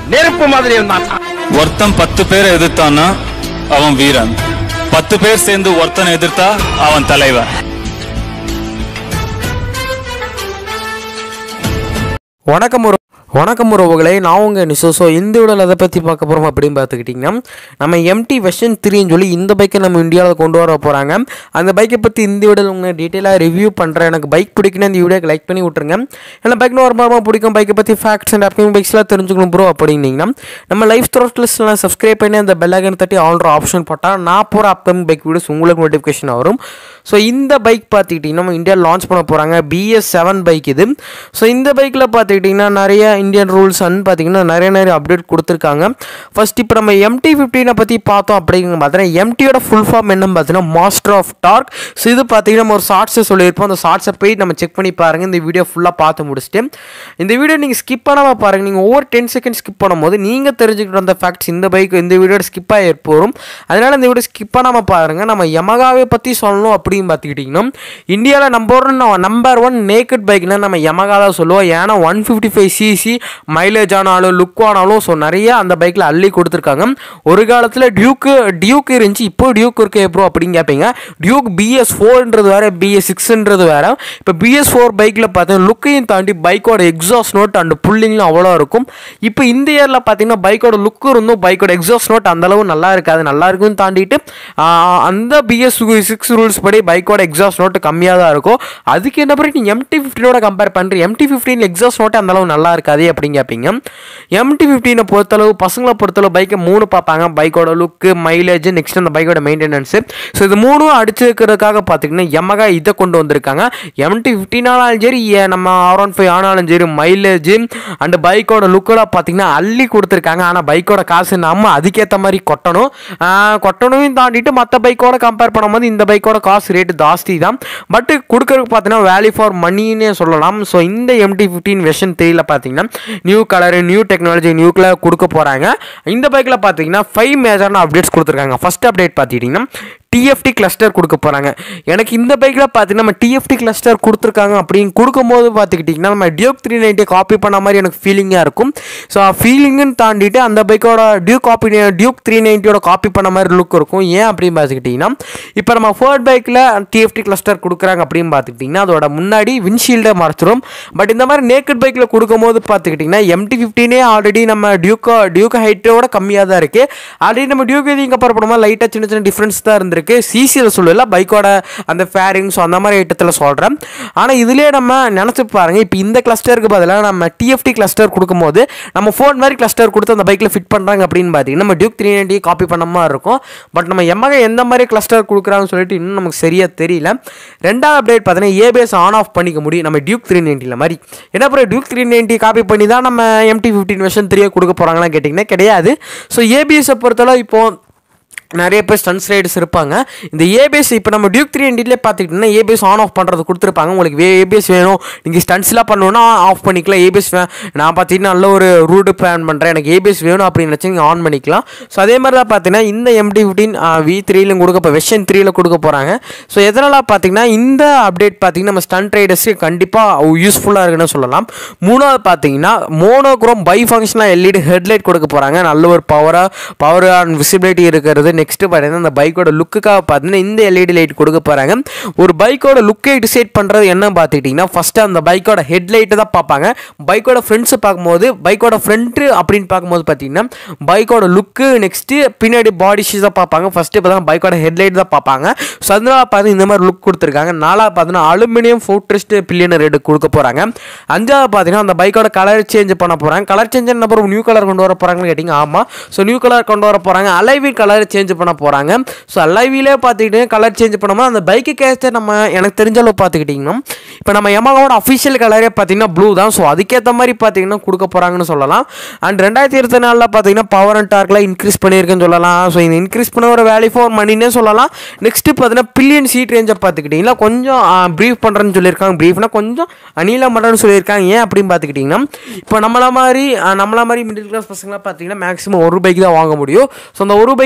நெருப்பு மாதிரி இருந்தான் ஒருத்தன் பத்து பேரை எதிர்த்தான்னா அவன் வீரன் பத்து பேர் சேர்ந்து ஒருத்தனை எதிர்த்தா அவன் தலைவன் வணக்கம் உற வணக்கம் உறவுகளே நான் உங்கள் நிஷோ ஸோ இந்த வீடியோவில் எதை பற்றி பார்க்க போகிறோம் அப்படின்னு பார்த்துக்கிட்டிங்கன்னா நம்ம எம்டி வெர்ஷன் த்ரீன்னு சொல்லி இந்த பைக்கை நம்ம இந்தியாவில் கொண்டு வர போகிறாங்க அந்த பைக்கை பற்றி இந்த வீடியோவில் உங்கள் டீட்டெயிலாக ரிவ்யூ பண்ணுறேன் எனக்கு பைக் பிடிக்குன்னு இந்த வீடியோக்கு லைக் பண்ணி விட்ருங்க ஏன்னா பைக்னு ஒரு மாதிரி பிடிக்கும் பைக்கை பற்றி ஃபேக்ட்ஸ் அண்ட் அப்கமிங் பைக்ஸ்லாம் தெரிஞ்சுக்கணும் ப்ரோ அப்படின்னீங்கன்னா நம்ம லைஃப் த்ரோட்லஸ்லாம் சப்ஸ்கிரைப் பண்ணி அந்த பெல்லாகன் தட்டி ஆல்ரெடி ஆப்ஷன் போட்டால் நான் போகிற அப்கமிங் பைக் வீடியோஸ் உங்களுக்கு நோட்டிஃபிகேஷன் வரும் ஸோ இந்த பைக் பார்த்துக்கிட்டிங்கன்னா நம்ம இந்தியாவில் லான்ச் பண்ண போகிறாங்க பிஎஸ் செவன் பைக் இது ஸோ இந்த பைக்கில் பார்த்துக்கிட்டிங்கன்னா நிறைய இந்தியன் ரூல்ஸ் அண்ட் பார்த்தீங்கன்னா நிறைய நிறைய அப்டேட் கொடுத்துருக்காங்க ஃபர்ஸ்ட் இப்போ நம்ம எம்டி ஃபிஃப்டீனை பற்றி பார்த்தோம் அப்படிங்க பார்த்தீங்கன்னா எம்டியோட ஃபுல் ஃபார்ம் என்னன்னு பார்த்தீங்கன்னா மாஸ்டர் ஆஃப் டார்க் ஸோ இது பார்த்தீங்கன்னா நம்ம ஒரு ஷார்ட்ஸை சொல்லியிருப்போம் அந்த ஷார்ட்ஸை போய் நம்ம செக் பண்ணி பாருங்கள் இந்த வீடியோ ஃபுல்லாக பார்த்து முடிச்சுட்டு இந்த வீடியோ நீங்கள் ஸ்கிப் பண்ணாமல் பாருங்கள் நீங்கள் ஒவ்வொரு டென் செகண்ட் ஸ்கிப் பண்ணும்போது நீங்கள் தெரிஞ்சுக்கிட்டு வந்த ஃபேக்ட்ஸ் இந்த பைக் இந்த வீடியோட ஸ்கிப் ஆகி போகும் அதனால் இந்த வீடியோ ஸ்கிப் பண்ணாமல் பாருங்கள் நம்ம யமகாவை பற்றி சொல்லணும் அப்படின்னு பார்த்துக்கிட்டிங்கன்னா இந்தியாவில் number one number one naked பைக்னா நம்ம யமகா தான் சொல்லுவோம் ஏன்னா one fifty five CC mileage ஆனாலும் லுக் ஆனாலும் ஸோ நிறைய அந்த பைக்கில் அள்ளி கொடுத்துருக்காங்க ஒரு காலத்தில் டியூக்கு டியூக் இருந்துச்சு இப்போ டியூக் இருக்கு ப்ரோ அப்படின்னு கேட்பீங்க டியூக் பிஎஸ் ஃபோர்ன்றது வேறு பிஎஸ் சிக்ஸ்ன்றது வேறு இப்போ பிஎஸ் ஃபோர் பைக்கில் பார்த்தீங்கன்னா லுக்கையும் தாண்டி பைக்கோட எக்ஸாஸ்ட் நோட் அண்ட் புல்லிங்லாம் அவ்வளோ இருக்கும் இப்போ இந்த இயரில் பார்த்தீங்கன்னா பைக்கோட லுக்கு இருந்தும் பைக்கோட எக்ஸாஸ்ட் நோட் அந்தளவு நல்லா இருக்காது நல்லா இருக்குன்னு தாண்டிட்டு ஆஹ், அந்த பிஎஸ் சிக்ஸ் ரூல்ஸ் படி பைக்கோட எக்ஸாஸ்ட் நோட்டு கம்மியாக தான் இருக்கும் அதுக்கு என்ன பண்ணி நீங்கள் எம்டி ஃபிஃப்டினோட கம்பேர் பண்ணுறீங்க எம்டி ஃபிஃப்டின் எக்ஸாஸ்ட் நோட்டு அந்தளவு நல்லா இருக்காது அப்படின்னு கேட்பீங்க எம்டி ஃபிஃப்டினை பொறுத்தளவு பசங்களை பொறுத்தளவு பைக்கை மூணு பார்ப்பாங்க பைக்கோட லுக்கு மைலேஜ் நெக்ஸ்ட் அந்த பைக்கோட மெயின்டெனன்ஸு ஸோ இது மூணும் அடிச்சிருக்கிறதுக்காக பார்த்தீங்கன்னா எமகா இதை கொண்டு வந்திருக்காங்க எம்டி ஃபிஃப்டின் ஆனாலும் சரி ஏ- நம்ம ஆர் ஒன் ஃபைவ் ஆனாலும் சரி மைலேஜ் அண்ட் பைக்கோட லுக்கெல்லாம் பார்த்தீங்கன்னா அள்ளி கொடுத்துருக்காங்க ஆனால் பைக்கோட காசு நம்ம அதுக்கேற்ற மாதிரி கொட்டணும் ஆஹ் கொட்டணும் தாண்டிட்டு மற்ற பைக்கோட கம்பேர் பண்ணும்போது இந்த பைக்கோட காசு ரேட்டு ஜாஸ்தி தான் பட் கொடுக்கறதுக்கு பார்த்தீங்கன்னா வேல்யூ ஃபார் மணின்னே சொல்லலாம் ஸோ இந்த எம்டி ஃபிஃப்டீன் வெர்ஷன் த்ரீல பார்த்தீங்கன்னா new colour new technology new colour கொடுக்க போகிறாங்க இந்த பைக்கில் பார்த்தீங்கன்னா ஃபைவ் மேஜரான அப்டேட்ஸ் கொடுத்துருக்காங்க ஃபர்ஸ்ட் அப்டேட் பார்த்துக்கிட்டிங்கன்னா டிஎஃப்டி கிளஸ்டர் கொடுக்க போகிறாங்க எனக்கு இந்த பைக்கில் பார்த்தீங்கன்னா நம்ம டிஎஃப்டி கிளஸ்டர் கொடுத்துருக்காங்க அப்படின்னு கொடுக்கும்போது பார்த்துக்கிட்டிங்கன்னா நம்ம டியூக் த்ரீ நைன்ட்டியை காப்பி பண்ண மாதிரி எனக்கு ஃபீலிங்காக இருக்கும் ஸோ ஃபீலிங்குன்னு தாண்டிட்டு அந்த பைக்கோட டியூக் காப்பி டியூக் த்ரீ நைன்ட்டியோட காப்பி பண்ண மாதிரி லுக் இருக்கும் ஏன் அப்படின்னு பார்த்துக்கிட்டிங்கன்னா இப்போ நம்ம ஃபோர்ட் பைக்கில் டிஎஃப்டி கிளஸ்டர் கொடுக்குறாங்க அப்படின்னு பார்த்துக்கிட்டிங்கன்னா அதோட முன்னாடி விண்ட்ஷீல்டை மறைச்சிரும் பட் இந்த மாதிரி நேக்கட் பைக்கில் கொடுக்கும்போது பார்த்துக்கிட்டிங்கன்னா எம்டி ஃபிஃப்டினே ஆல்ரெடி நம்ம டியூக்கோ டியூக் ஹைட்டோட கம்மியாக தான் இருக்குது ஆல்ரெடி நம்ம டியூக் எதையும் கம்பேர் பண்ணும்போது லைட்டாக சின்ன சின்ன டிஃப்ரென்ஸ் தான் இருந்திருக்கு சிசியில் சொல்லல பைக்கோட அந்த ஃபேரிங் ஸோ அந்த மாதிரி ஐட்டத்தில் சொல்கிறேன் ஆனால் இதுலேயே நம்ம நினச்சி பாருங்கள் இப்போ இந்த கிளஸ்டருக்கு பதிலாக நம்ம டிஎஃப்டி கிளஸ்டர் கொடுக்கும்போது நம்ம ஃபோன் மாதிரி கிளஸ்டர் கொடுத்து அந்த பைக்கில் ஃபிட் பண்ணுறாங்க அப்படின்னு பார்த்தீங்கன்னா நம்ம டியூக் த்ரீ நைன்ட்டி காப்பி பண்ண மாதிரி இருக்கும் பட் நம்ம எம்மக எந்த மாதிரி கிளஸ்டர் கொடுக்குறாங்கன்னு சொல்லிட்டு இன்னும் நமக்கு சரியாக தெரியல ரெண்டாவது அப்டேட் பார்த்தீங்கன்னா ஏபிஎஸ் ஆன் ஆஃப் பண்ணிக்க முடியும் நம்ம டியூக் த்ரீ நைன்ட்டியில் மாதிரி என்ன அப்புறம் டியூக் த்ரீ நைன்ட்டி காப்பி பண்ணி தான் நம்ம எம்டி ஃபிஃப்டின் வெர்ஷன் த்ரீயை கொடுக்க போகிறாங்களான்னு கேட்டிங்கன்னா கிடையாது ஸோ ஏபிஎஸை பொறுத்தளவு இப்போ நிறைய பேர் ஸ்டன்ஸ் ரைடர்ஸ் இருப்பாங்க இந்த ஏபிஎஸ் இப்போ நம்ம டியூக் த்ரீ எண்டிலே பார்த்துக்கிட்டிங்கன்னா ஏபிஎஸ் ஆன் ஆஃப் பண்ணுறது கொடுத்துருப்பாங்க உங்களுக்கு வே ஏபிஎஸ் வேணும் நீங்கள் ஸ்டன்ஸ்லாம் பண்ணணும்னா ஆஃப் பண்ணிக்கலாம் ஏபிஎஸ் நான் பார்த்தீங்கன்னா நல்ல ஒரு ரூட் பிளான் பண்ணுறேன் எனக்கு ஏபிஎஸ் வேணும் அப்படின்னு நினச்சி நீங்கள் ஆன் பண்ணிக்கலாம் ஸோ அதே மாதிரி தான் பார்த்தீங்கன்னா இந்த எம்டி ஃபிஃப்டீன் வி த்ரீலையும் கொடுக்க இப்போ வெர்ஷன் த்ரீல கொடுக்க போகிறாங்க ஸோ எதனால் பார்த்தீங்கன்னா இந்த அப்டேட் பார்த்தீங்கன்னா நம்ம ஸ்டன்ட் ரைடர்ஸ்க்கு கண்டிப்பாக யூஸ்ஃபுல்லாக இருக்குன்னு சொல்லலாம் மூணாவது பார்த்தீங்கன்னா மோனோக்ரோம் பை ஃபங்க்ஷனாக எல்இடி ஹெட்லைட் கொடுக்க போகிறாங்க நல்ல ஒரு பவராக பவர் அண்ட் விசிபிலிட்டி இருக்கிறது நெக்ஸ்ட்டு பார்த்தீங்கன்னா அந்த பைக்கோட லுக்குக்காக பார்த்தீங்கன்னா இந்த எல்இடி லைட் கொடுக்க போகிறாங்க ஒரு பைக்கோட லுக்கை டிசைட் பண்ணுறது என்ன பார்த்துக்கிட்டிங்கன்னா ஃபஸ்ட்டு அந்த பைக்கோட ஹெட்லைட்டை தான் பார்ப்பாங்க பைக்கோட ஃப்ரண்ட்ஸை பார்க்கும்போது பைக்கோட ஃப்ரண்ட்டு அப்படின்னு பார்க்கும்போது பார்த்தீங்கன்னா பைக்கோட லுக்கு நெக்ஸ்ட்டு பின்னாடி பாடி ஷீஸ் தான் பார்ப்பாங்க ஃபஸ்ட்டு பார்த்தீங்கன்னா பைக்கோட ஹெட்லைட் தான் பார்ப்பாங்க ஸோ அதனால பார்த்து இந்த மாதிரி லுக் கொடுத்துருக்காங்க நாலாவது பார்த்தீங்கன்னா அலுமினியம் ஃபோட்ரிஸ்ட் பில்லியனர் ரேட்டு கொடுக்க போகிறாங்க அஞ்சாவது பார்த்தீங்கன்னா அந்த பைக்கோட கலர் சேஞ்ச் பண்ண போகிறாங்க கலர் சேஞ்ச் என்ன அப்புறம் நியூ கலர் கொண்டு வர போகிறாங்கன்னு கேட்டிங்க ஆமாம் ஸோ நியூ கலர் கொண்டு வர போகிறாங்க அலைவி கலர் சேஞ்ச் பண்ண போகிறாங்க ஸோ அலைவிலே பார்த்துக்கிட்டு கலர் சேஞ்ச் பண்ணும்போது அந்த பைக்கு கேஸ்ட்டு நம்ம எனக்கு தெரிஞ்ச அளவு பார்த்துக்கிட்டிங்கன்னா இப்போ நம்ம எமாவோட அஃபிஷியல் கலரே பார்த்தீங்கன்னா ப்ளூ தான் ஸோ அதுக்கேற்ற மாதிரி பார்த்தீங்கன்னா கொடுக்க போகிறாங்கன்னு சொல்லலாம் அண்ட் ரெண்டாயிரத்தி இருபத்தி நாலில் பார்த்தீங்கன்னா பவர் அண்ட் டார்க்கில் இன்க்ரீஸ் பண்ணியிருக்குன்னு சொல்லலாம் ஸோ இந்த இன்க்ரீஸ் பண்ண ஒரு வேல்யூ ஃபார் மணினே சொல்லலாம் நெக்ஸ்ட்டு பார்த்தீங்கன்னா பில்லியன் சீட் ரேஞ்சை பார்த்துக்கிட்டிங்கன்னா கொஞ்சம் ப்ரீஃப் பண்ணுறேன்னு சொல்லியிருக்காங்க ப்ரீஃப்னா கொஞ்சம் அணில மட்டும்னு சொல்லியிருக்காங்க ஏன் அப்படின்னு பார்த்துக்கிட்டிங்கன்னா இப்போ நம்மள மாதிரி அஹ், நம்மள மாதிரி மிடில் கிளாஸ் பசங்களாம் பார்த்தீங்கன்னா மேக்ஸிமம் ஒரு பைக் தான் வாங்க முடியும் ஸோ அந்த ஒரு பைக்குன்ற போது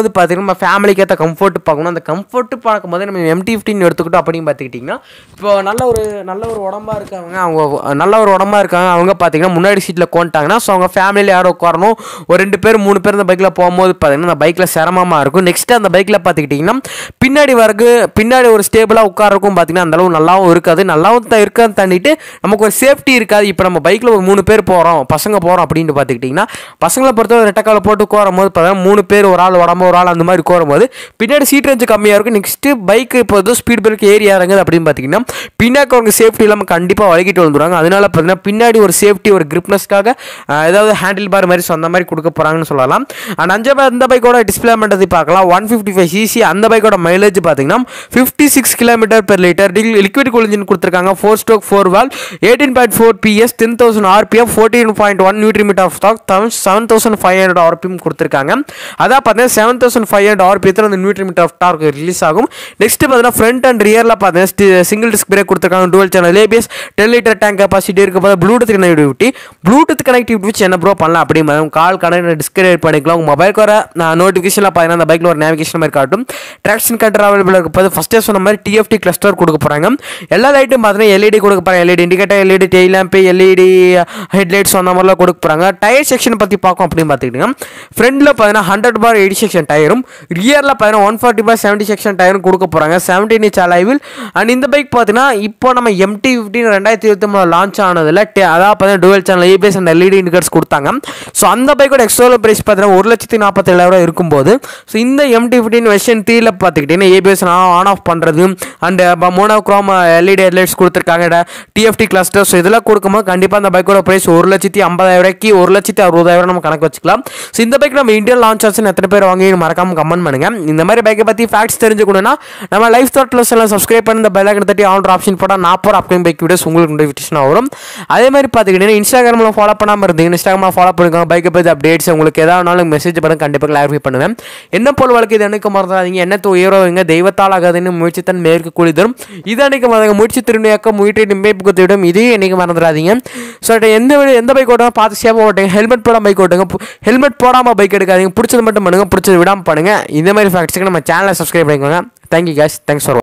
பார்க்கும்போது பார்த்தீங்கன்னா நம்ம ஃபேமிலிக்கு ஏற்ற கம்ஃபர்ட் பார்க்கணும் அந்த கம்ஃபர்ட் பார்க்கும்போது நம்ம எம்டி ஃபிஃப்டின் எடுத்துக்கிட்டோம் அப்படின்னு பார்த்துக்கிட்டிங்கன்னா இப்போ நல்ல ஒரு நல்ல ஒரு உடம்பா இருக்காங்க அவங்க நல்ல ஒரு உடம்பா இருக்காங்க அவங்க பார்த்தீங்கன்னா முன்னாடி சீட்டில் கோண்டாங்கன்னா ஸோ அவங்க ஃபேமிலியில் யாரும் உட்காரணும் ஒரு ரெண்டு பேர் மூணு பேர் இந்த பைக்கில் போகும்போது பார்த்தீங்கன்னா அந்த பைக்கில் சிரமமாக இருக்கும் நெக்ஸ்ட் அந்த பைக்கில் பார்த்துக்கிட்டிங்கன்னா பின்னாடி வரக்கு பின்னாடி ஒரு ஸ்டேபிளாக உட்காரக்கும் பார்த்தீங்கன்னா அந்தளவு நல்லாவும் இருக்காது நல்லாவும் தான் இருக்காது தாண்டிட்டு நமக்கு ஒரு சேஃப்டி இருக்காது இப்போ நம்ம பைக்கில் ஒரு மூணு பேர் போகிறோம் பசங்க போகிறோம் அப்படின்ட்டு பார்த்துக்கிட்டிங்கன்னா பசங்களை பொறுத்தவரை ரெட்டக்கால போட்டு கோரும் போது பார்த்தீங்கன்னா மூணு பேர் ஒரு ஆள் உடம்பு ஒரு ஆள் அந்த மாதிரி கோரும் போது பின்னாடி சீட் ரேஞ்சு கம்மியாக இருக்கும் நெக்ஸ்ட்டு பைக் இப்போ ஏதோ ஸ்பீட் பிரேக் ஏறி இறங்குது அப்படின்னு பார்த்தீங்கன்னா பின்னாடி அவங்க சேஃப்டி இல்லாமல் கண்டிப்பாக வழங்கிட்டு வந்துடுவாங்க அதனால பார்த்தீங்கன்னா பின்னாடி ஒரு சேஃப்டி ஒரு கிரிப்னஸ்க்காக ஏதாவது ஹேண்டில் பார் மாதிரி சொந்த மாதிரி கொடுக்க போகிறாங்கன்னு சொல்லலாம் அண்ட் அஞ்சு அந்த பைக்கோட டிஸ்பிளே பண்ணுறது பார்க்கலாம் ஒன் ஃபிஃப்டி ஃபைவ் சிசி அந்த பைக்கோட மைலேஜ் பார்த்தீங்கன்னா fifty six kilometre per litre liquid cool engine கொடுத்துருக்காங்க four stroke four valve eighteen point four PS ten thousand RPM fourteen point one newton metre of ஸ்டாக் seven thousand five hundred RPM கொடுத்துருக்காங்க அதான் பார்த்தீங்கன்னா seven thousand five hundred ஆர்பிஎத்தில் அந்த newton metre of torque release ஆகும் next பார்த்தீங்கன்னா front and ரியரில் பார்த்தீங்கன்னா சிங்கிள் டிஸ்க் பிரேக் கொடுத்துருக்காங்க dual channel ABS ten litre tank capacity இருக்க போது ப்ளூடூத் கனெக்டிவிட்டி ப்ளூடூத் கனெக்டிவிட்டி வச்சு என்ன ப்ரோ பண்ணலாம் அப்படி கால் கனெக்ட் டிஸ்கனெக்ட் பண்ணிக்கலாம் உங்கள் மொபைலுக்கு வர நோட்டிஃபிகேஷனில் பார்த்தீங்கன்னா அந்த பைக்கில் ஒரு நேவிகேஷன் மாதிரி காட்டும் ட்ராக்ஷன் கண்ட்ரோல் அவைலபிள் இருக்க போது ஃபஸ்ட்டே சொன்ன மாதிரி டிஎஃப்டி கிளஸ்டர் கொடுக்க போகிறாங்க எல்லா லைட்டும் பார்த்தீங்கன்னா எல்இடி கொடுக்க போகிறாங்க LED indicator LED tail lamp LED headlights அந்த மாதிரிலாம் கொடுக்க போகிறாங்க டயர் செக்ஷன் பற்றி பார்க்கும் அப்படின்னு பார்த்துக்கிட்டிங்கன்னா ஃப்ரண்டில் பார்த்தீங்கன்னா ஹண்ட்ரட் பார் எயிட்டி செக்ஷன் டயரும் ரியரில் பார்த்தீங்கன்னா one forty by seventy section டயரும் கொடுக்க போகிறாங்க செவன்டீன் இன்ச் அலைவில் அண்ட் இந்த பைக் பார்த்தீங்கன்னா இப்போ நம்ம எம்டி ஃபிஃப்டின் ரெண்டாயிரத்தி இருபத்தி மூணு லான்ச் ஆனதில் அதாவது பார்த்தீங்கன்னா dual channel ABS and LED indicators கொடுத்தாங்க ஸோ அந்த பைக்கோட எக்ஸ்ட்ரா ப்ரைஸ் பார்த்தீங்கன்னா ஒரு லட்சத்தி நாற்பத்தேழாயிரம் இருக்கும்போது ஸோ இந்த எம்டி ஃபிஃப்டின் வெர்ஷன் த்ரீல பார்த்துக்கிட்டிங்கன்னா ஏபிஎஸ் ஆன் ஆஃப் பண்ணுறது அண்ட் மோனோக்ரோம் எல்இடி ஹெட்லைட்ஸ் கொடுத்துருக்காங்க டிஎஃப்டி கிளஸ்டர் ஸோ இதெல்லாம் கொடுக்கும்போது கண்டிப்பாக அந்த பைக்கோட ப்ரைஸ் ஒரு லட்சத்தி ஐம்பதாயிரம் ரூபாய்க்கு ஒரு லட்சத்தி அறுபதாயிரம் நம்ம கணக்கு வச்சுக்கலாம் ஸோ இந்த பைக் நம்ம இந்தியன் லான்ச் ஆச்சுன்னு எத்தனை பேர் வாங்கி மறக்காம கமெண்ட் பண்ணுங்க இந்த மாதிரி பைக்கை பற்றி ஃபேக்ட்ஸ் தெரிஞ்சுக்கணும்னா நம்ம லைஃப் தாட் ப்ளஸ் எல்லாம் சப்ஸ்கிரைப் பண்ணி இந்த பெல் ஐக்கன் தட்டி ஆன் ஆப்ஷன் போட்டால் நான் போகிற அப்கமிங் பைக் வீடியோஸ் உங்களுக்கு நோட்டிஃபிகேஷன் வரும் அதே மாதிரி பார்த்துக்கிட்டீங்கன்னா இன்ஸ்டாகிராமில் ஃபாலோ பண்ணாமல் இருந்தீங்க இன்ஸ்டாகிராமில் ஃபாலோ பண்ணிக்கோங்க பைக்கை பற்றி அப்டேட்ஸ் உங்களுக்கு ஏதாவது மெசேஜ் பண்ண கண்டிப்பாக கிளாரிஃபை பண்ணுவேன் என்ன போல் வாழ்க்கை இது அன்னைக்கு மறந்துடாதீங்க என்ன உயர்வங்க தெய்வத்தால் ஆகாதுன்னு முயற்சி தன் மேற்கு கூலி தரும் இது அன்னைக்கு மறந்தாங்க முயற்சி திரும்பியாக்க முயற்சி நிம்பைப்பு குத்திவிடும் இதையும் என்னைக்கு மறந்துடாதீங்க ஸோ எந்த எந்த பைக் ஓட்டுங்க பார்த்து சேஃபாக ஓட்டுங்க ஹெல்மெட் போடாமல் பைக் ஓட்டுங்க ஹெல்மெட் போடாமல் பைக் எடுக்காதீங்க பிடிச்சது மட்டும் பண்ணுங்க பிடிச்சது விடாமல் பண்ணுங்க இந்த மாதிரி ஃபேக்ட்ஸுக்கு நம்ம சேனலை சப்ஸ்கிரைப் பண்ணிக்கோங்க தேங்க்யூ கேஸ் தேங்க்ஸ் ஃபார்